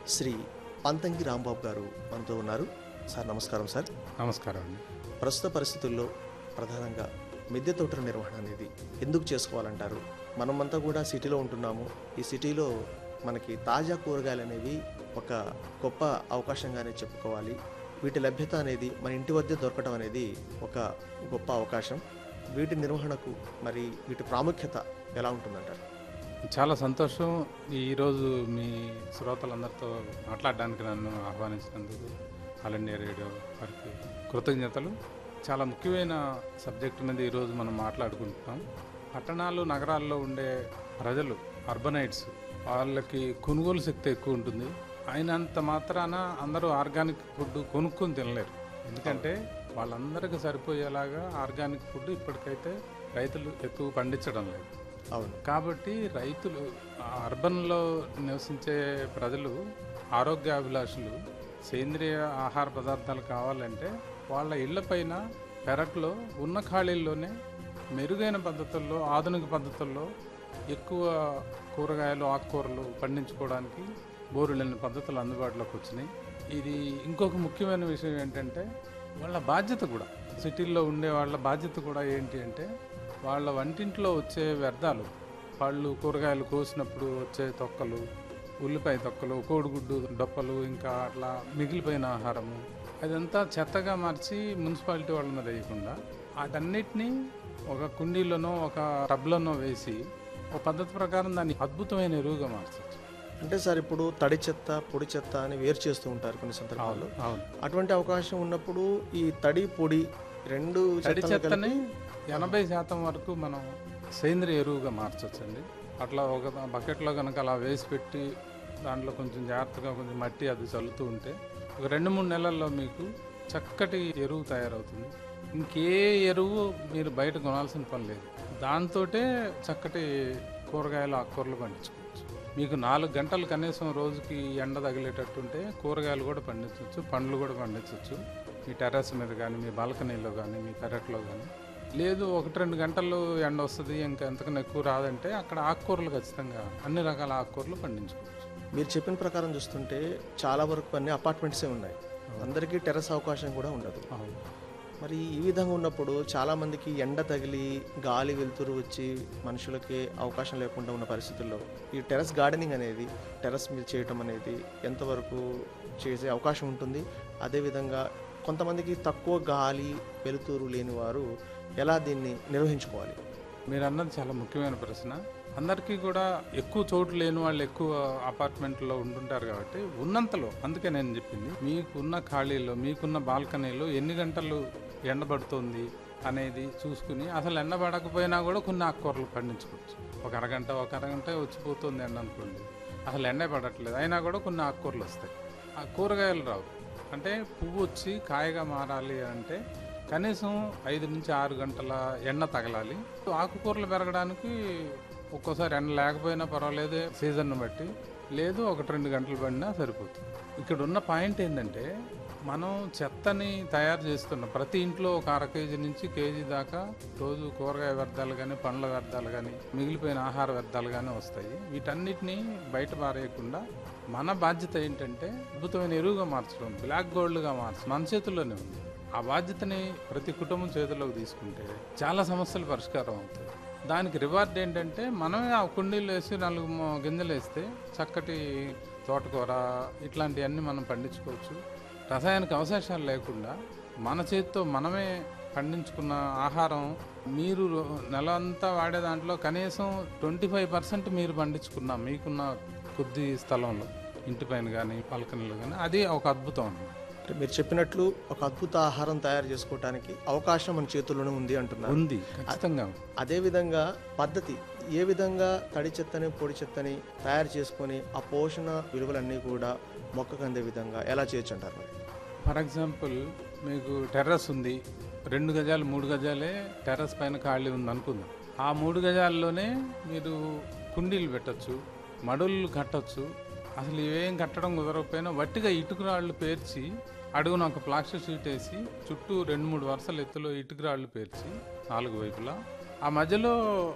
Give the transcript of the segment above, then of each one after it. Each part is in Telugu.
శ్రీ పంతంగి రాంబాబు గారు మనతో ఉన్నారు సార్ నమస్కారం సార్ నమస్కారం అండి ప్రస్తుత పరిస్థితుల్లో ప్రధానంగా మిద్దె తోటల నిర్వహణ అనేది ఎందుకు చేసుకోవాలంటారు మనమంతా కూడా సిటీలో ఉంటున్నాము ఈ సిటీలో మనకి తాజా కూరగాయలు అనేవి ఒక గొప్ప అవకాశంగానే చెప్పుకోవాలి వీటి లభ్యత అనేది మన ఇంటి వద్ద దొరకడం అనేది ఒక గొప్ప అవకాశం వీటి నిర్వహణకు మరి వీటి ప్రాముఖ్యత ఎలా ఉంటుందంటారు చాలా సంతోషం ఈరోజు మీ శ్రోతలందరితో మాట్లాడడానికి నన్ను ఆహ్వానించినందుకు ఆల్ ఇండియా రేడియో వారికి కృతజ్ఞతలు చాలా ముఖ్యమైన సబ్జెక్ట్ అనేది ఈరోజు మనం మాట్లాడుకుంటున్నాం పట్టణాలు నగరాల్లో ఉండే ప్రజలు అర్బనైట్స్ వాళ్ళకి కొనుగోలు శక్తి ఎక్కువ ఉంటుంది అయినంత మాత్రాన అందరూ ఆర్గానిక్ ఫుడ్ కొనుక్కొని తినలేరు ఎందుకంటే వాళ్ళందరికీ సరిపోయేలాగా ఆర్గానిక్ ఫుడ్ ఇప్పటికైతే రైతులు ఎక్కువ పండించడం లేదు అవును కాబట్టి రైతులు ఆ అర్బన్లో నివసించే ప్రజలు ఆరోగ్యాభిలాషులు సేంద్రియ ఆహార పదార్థాలు కావాలంటే వాళ్ళ ఇళ్లపైన పెరట్లో ఉన్న ఖాళీల్లోనే మెరుగైన పద్ధతుల్లో ఆధునిక పద్ధతుల్లో ఎక్కువ కూరగాయలు ఆకుకూరలు పండించుకోవడానికి బోరులేని పద్ధతులు అందుబాటులోకి వచ్చినాయి ఇది ఇంకొక ముఖ్యమైన విషయం ఏంటంటే వాళ్ళ బాధ్యత కూడా సిటీల్లో ఉండే వాళ్ళ బాధ్యత కూడా ఏంటి అంటే వాళ్ళ వంటింట్లో వచ్చే వ్యర్థాలు పళ్ళు కూరగాయలు కోసినప్పుడు వచ్చే తొక్కలు ఉల్లిపాయ తొక్కలు కోడిగుడ్డు డొప్పలు ఇంకా అట్లా మిగిలిపోయిన ఆహారము అదంతా చెత్తగా మార్చి మున్సిపాలిటీ వాళ్ళ మీద వేయకుండా వాటన్నిటినీ ఒక కుండీలోనో ఒక టబ్లోనో వేసి ఒక పద్ధతి ప్రకారం దాన్ని అద్భుతమైన ఎరువుగా మార్చచ్చు అంటే సార్ ఇప్పుడు తడి చెత్త పొడి చెత్త అని వేరు చేస్తూ ఉంటారు కొన్ని సందర్భాల్లో అవును అటువంటి అవకాశం ఉన్నప్పుడు ఈ తడి పొడి రెండు తడి చెత్తలు చెత్తని కలిపి ఎనభై శాతం వరకు మనం సేంద్రియ ఎరువుగా మార్చొచ్చండి అట్లా ఒక బకెట్లో కనుక అలా వేసి పెట్టి దాంట్లో కొంచెం జాగ్రత్తగా కొంచెం మట్టి అది చల్లుతూ ఉంటే ఒక రెండు మూడు నెలల్లో మీకు చక్కటి ఎరువు తయారవుతుంది ఇంకే ఎరువు మీరు బయట కొనాల్సిన పని లేదు దాంతోటే చక్కటి కూరగాయలు ఆకుకూరలు పండించుకోవచ్చు మీకు నాలుగు గంటలు కనీసం రోజుకి ఎండ తగిలేటట్టుంటే కూరగాయలు కూడా పండించవచ్చు పండ్లు కూడా పండించవచ్చు మీ టెర్రస్ మీద కానీ మీ బాల్కనీలో కానీ మీ పెరట్లో కానీ లేదు ఒకటి రెండు గంటలు ఎండ వస్తుంది ఇంకా ఎంతకన్నా ఎక్కువ రాదంటే అక్కడ ఆకుకూరలు ఖచ్చితంగా అన్ని రకాల ఆకుకూరలు పండించుకోవచ్చు మీరు చెప్పిన ప్రకారం చూస్తుంటే చాలా వరకు అన్ని అపార్ట్మెంట్సే ఉన్నాయి అందరికీ టెర్రస్ అవకాశం కూడా ఉండదు అవును మరి ఈ విధంగా ఉన్నప్పుడు చాలా మందికి ఎండ తగిలి గాలి వెలుతురు వచ్చి మనుషులకి అవకాశం లేకుండా ఉన్న పరిస్థితుల్లో ఈ టెర్రస్ గార్డెనింగ్ అనేది టెర్రస్ మీద చేయటం అనేది ఎంతవరకు చేసే అవకాశం ఉంటుంది అదేవిధంగా కొంతమందికి తక్కువ గాలి వెలుతురు లేని వారు ఎలా దీన్ని నిర్వహించుకోవాలి మీరు అన్నది చాలా ముఖ్యమైన ప్రశ్న అందరికీ కూడా ఎక్కువ చోటు లేని వాళ్ళు ఎక్కువ అపార్ట్మెంట్లో ఉంటుంటారు కాబట్టి ఉన్నంతలో అందుకే నేను చెప్పింది మీకున్న ఖాళీలో మీకున్న బాల్కనీలో ఎన్ని గంటలు ఎండబడుతుంది అనేది చూసుకుని అసలు ఎండబడకపోయినా కూడా కొన్ని ఆకుకూరలు పండించుకోవచ్చు ఒక అరగంట ఒక అరగంట వచ్చిపోతుంది ఎండ అనుకోండి అసలు ఎండే పడట్లేదు అయినా కూడా కొన్ని ఆకుకూరలు వస్తాయి ఆ కూరగాయలు రావు అంటే పువ్వు వచ్చి కాయగా మారాలి అంటే కనీసం ఐదు నుంచి ఆరు గంటల ఎండ తగలాలి ఆకుకూరలు పెరగడానికి ఒక్కోసారి ఎండ లేకపోయినా పర్వాలేదు సీజన్ బట్టి లేదు ఒకటి రెండు గంటలు పడినా సరిపోతుంది ఇక్కడ ఉన్న పాయింట్ ఏంటంటే మనం చెత్తని తయారు చేస్తున్నాం ప్రతి ఇంట్లో ఒక అర కేజీ నుంచి కేజీ దాకా రోజు కూరగాయ వ్యర్థాలు కానీ పండ్ల వ్యర్థాలు కానీ మిగిలిపోయిన ఆహార వ్యర్థాలు కానీ వస్తాయి వీటన్నిటిని బయట పారేయకుండా మన బాధ్యత ఏంటంటే అద్భుతమైన ఎరువుగా మార్చడం బ్లాక్ గోల్డ్గా మార్చడం మన చేతుల్లోనే ఉంది ఆ బాధ్యతని ప్రతి కుటుంబం చేతుల్లోకి తీసుకుంటే చాలా సమస్యలు పరిష్కారం అవుతాయి దానికి రివార్డ్ ఏంటంటే మనమే ఆ కుండీలు వేసి నాలుగు మొ- గింజలు వేస్తే చక్కటి తోటకూర ఇట్లాంటివన్నీ మనం పండించుకోవచ్చు రసాయనిక అవశేషాలు లేకుండా మన చేతితో మనమే పండించుకున్న ఆహారం మీరు రో- నెల అంతా వాడే దాంట్లో కనీసం ట్వంటీ ఫైవ్ పర్సెంట్ మీరు పండించుకున్న మీకున్న కొద్ది స్థలంలో ఇంటిపైన కానీ పలకనీలో కానీ అది ఒక అద్భుతం అన్నమాట అంటే మీరు చెప్పినట్లు ఒక అద్భుత ఆహారం తయారు చేసుకోవడానికి అవకాశం మన చేతుల్లోనే ఉంది అంటున్నారు ఉంది ఖచ్చితంగా ఉంది. అదేవిధంగా పద్ధతి ఏ విధంగా తడి చెత్తని పొడి చెత్తని తయారు చేసుకొని ఆ పోషణ విలువలన్నీ కూడా మొక్కకు అందే విధంగా ఎలా చేయొచ్చు అంటారు మరి ఫర్ ఎగ్జాంపుల్ మీకు టెర్రస్ ఉంది రెండు గజాలు మూడు గజాలే టెర్రస్ పైన ఖాళీ ఉంది అనుకుందాం ఆ మూడు గజాల్లోనే మీరు కుండీలు పెట్టచ్చు మడులు కట్టచ్చు అసలు ఇవేం కట్టడం కుదరకపోయినా వట్టిగా ఇటుకురాళ్ళు పేర్చి అడుగున ఒక ప్లాస్టిక్ షీట్ వేసి చుట్టూ రెండు మూడు వరుసల ఎత్తులో ఇటుకురాళ్ళు పేర్చి నాలుగు వైపులా ఆ మధ్యలో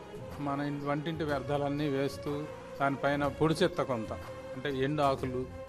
మన ఇంటి వంటింటి వ్యర్థాలన్నీ వేస్తూ దానిపైన పొడి చెత్త కొంత అంటే ఎండు ఆకులు